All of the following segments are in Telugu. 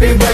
happy birthday.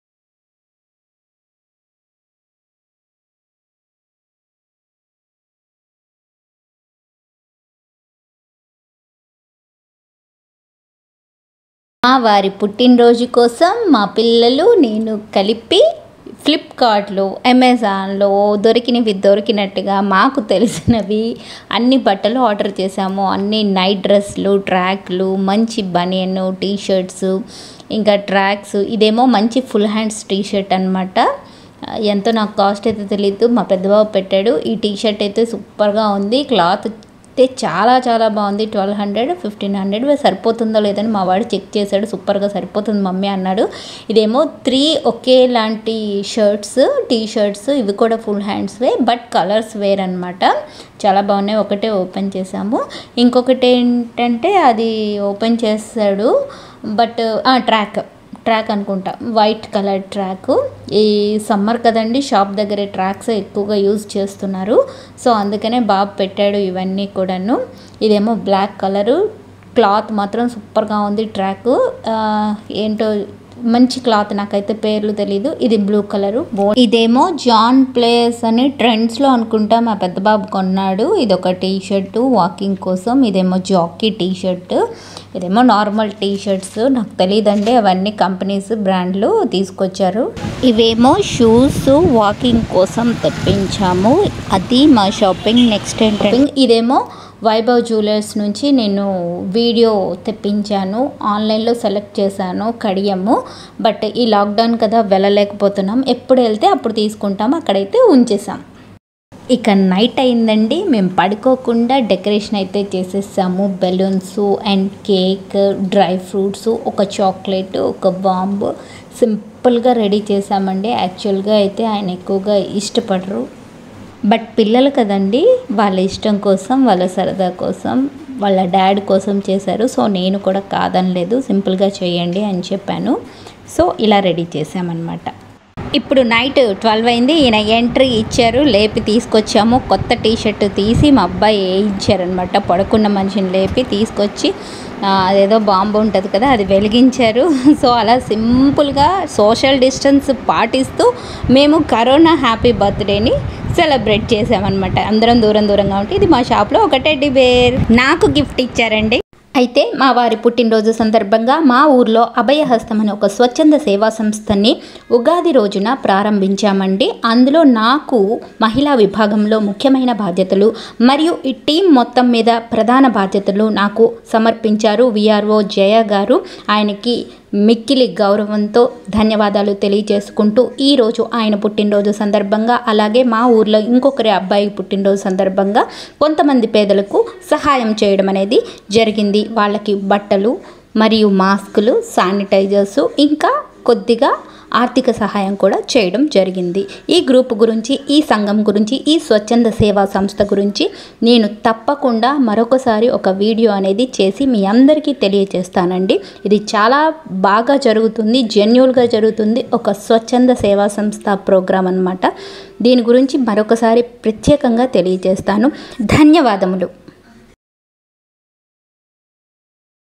మా వారి పుట్టినరోజు కోసం మా పిల్లలు నేను కలిపి ఫ్లిప్కార్ట్లో అమెజాన్లో దొరికినవి దొరికినట్టుగా మాకు తెలిసినవి అన్ని బట్టలు ఆర్డర్ చేసాము అన్ని నైట్ డ్రెస్లు ట్రాక్లు మంచి బనియన్ టీ షర్ట్స్ ఇంకా ట్రాక్స్ ఇదేమో మంచి ఫుల్ హ్యాండ్స్ టీ షర్ట్ అనమాట ఎంతో నాకు కాస్ట్ అయితే తెలియదు మా పెద్దబాబు పెట్టాడు ఈ టీ షర్ట్ అయితే సూపర్గా ఉంది క్లాత్ అయితే చాలా చాలా బాగుంది ట్వెల్వ్ హండ్రెడ్ ఫిఫ్టీన్ హండ్రెడ్ సరిపోతుందో లేదని మా వాడు చెక్ చేశాడు సూపర్గా సరిపోతుంది మమ్మీ అన్నాడు ఇదేమో త్రీ ఒకేలాంటి షర్ట్స్ టీ షర్ట్స్ ఇవి కూడా ఫుల్ హ్యాండ్స్వే బట్ కలర్స్ వేర్ అనమాట చాలా బాగున్నాయి ఒకటే ఓపెన్ చేసాము ఇంకొకటి ఏంటంటే అది ఓపెన్ చేస్తాడు బట్ ట్రాక్ ట్రాక్ అనుకుంటా వైట్ కలర్ ట్రాక్ ఈ సమ్మర్ కదండి షాప్ దగ్గరే ట్రాక్స్ ఎక్కువగా యూజ్ చేస్తున్నారు సో అందుకనే బాబు పెట్టాడు ఇవన్నీ కూడాను ఇదేమో బ్లాక్ కలరు క్లాత్ మాత్రం సూపర్గా ఉంది ట్రాక్ ఆ, ఏంటో మంచి క్లాత్ నాకైతే పేర్లు తెలీదు ఇది బ్లూ కలరు ఇదేమో జాన్ ప్లేస్ అని ట్రెండ్స్లో అనుకుంటా మా పెద్ద బాబు కొన్నాడు ఇది ఒక టీ షర్ట్ వాకింగ్ కోసం ఇదేమో జాకీ టీ షర్ట్ ఇదేమో నార్మల్ టీ షర్ట్స్ నాకు తెలియదండి అవన్నీ కంపెనీస్ బ్రాండ్లు తీసుకొచ్చారు ఇవేమో షూస్ వాకింగ్ కోసం తెప్పించాము అది మా షాపింగ్ నెక్స్ట్ ఏంటంటే ఇదేమో వైభవ్ జ్యువెలర్స్ నుంచి నేను వీడియో తెప్పించాను ఆన్లైన్లో సెలెక్ట్ చేశాను కడియము బట్ ఈ లాక్డౌన్ కదా వెళ్ళలేకపోతున్నాం ఎప్పుడు వెళ్తే అప్పుడు తీసుకుంటాం అక్కడైతే ఉంచేసాం ఇక నైట్ అయిందండి మేము పడుకోకుండా డెకరేషన్ అయితే చేసేసాము balloons and cake dry fruits ఒక చాక్లెట్ ఒక బాంబు సింపుల్గా రెడీ చేసామండి యాక్చువల్గా అయితే ఆయన ఎక్కువగా ఇష్టపడరు బట్ పిల్లలు కదండి వాళ్ళ ఇష్టం కోసం వాళ్ళ సరదా కోసం వాళ్ళ డాడ్ కోసం చేశారు సో నేను కూడా కాదనలేదు సింపుల్గా చేయండి అని చెప్పాను సో ఇలా రెడీ చేసామన్నమాట ఇప్పుడు నైట్ ట్వెల్వ్ అయింది ఈయన ఎంట్రీ ఇచ్చారు లేపి తీసుకొచ్చాము కొత్త టీ షర్ట్ తీసి మా అబ్బాయి వేయించారనమాట పడుకున్న మనిషిని లేపి తీసుకొచ్చి ఆ, అదేదో బాంబు ఉంటుంది కదా అది వెలిగించారు సో అలా సింపుల్గా సోషల్ డిస్టెన్స్ పాటిస్తూ మేము కరోనా హ్యాపీ బర్త్డేని సెలబ్రేట్ చేసామన్నమాట అందరం దూరం దూరంగా ఉంటే ఇది మా షాప్లో ఒక టెడ్డీ బేర్ నాకు గిఫ్ట్ ఇచ్చారండి అయితే మా వారి పుట్టినరోజు సందర్భంగా మా ఊర్లో అభయహస్తం అనే ఒక స్వచ్ఛంద సేవా సంస్థని ఉగాది రోజున ప్రారంభించామండి అందులో నాకు మహిళా విభాగంలో ముఖ్యమైన బాధ్యతలు మరియు ఈ టీం మొత్తం మీద ప్రధాన బాధ్యతలు నాకు సమర్పించారు విఆర్ఓ జయ గారు ఆయనకి మిక్కిలి గౌరవంతో ధన్యవాదాలు తెలియజేసుకుంటూ ఈరోజు ఆయన పుట్టినరోజు సందర్భంగా అలాగే మా ఊర్లో ఇంకొకరి అబ్బాయి పుట్టినరోజు సందర్భంగా కొంతమంది పేదలకు సహాయం చేయడం అనేది జరిగింది వాళ్ళకి బట్టలు మరియు మాస్కులు శానిటైజర్స్ ఇంకా కొద్దిగా ఆర్థిక సహాయం కూడా చేయడం జరిగింది ఈ గ్రూప్ గురించి ఈ సంఘం గురించి ఈ స్వచ్ఛంద సేవా సంస్థ గురించి నేను తప్పకుండా మరొకసారి ఒక వీడియో అనేది చేసి మీ అందరికీ తెలియజేస్తానండి ఇది చాలా బాగా జరుగుతుంది జెన్యున్గా జరుగుతుంది ఒక స్వచ్ఛంద సేవా సంస్థ ప్రోగ్రాం అన్నమాట దీని గురించి మరొకసారి ప్రత్యేకంగా తెలియజేస్తాను ధన్యవాదములు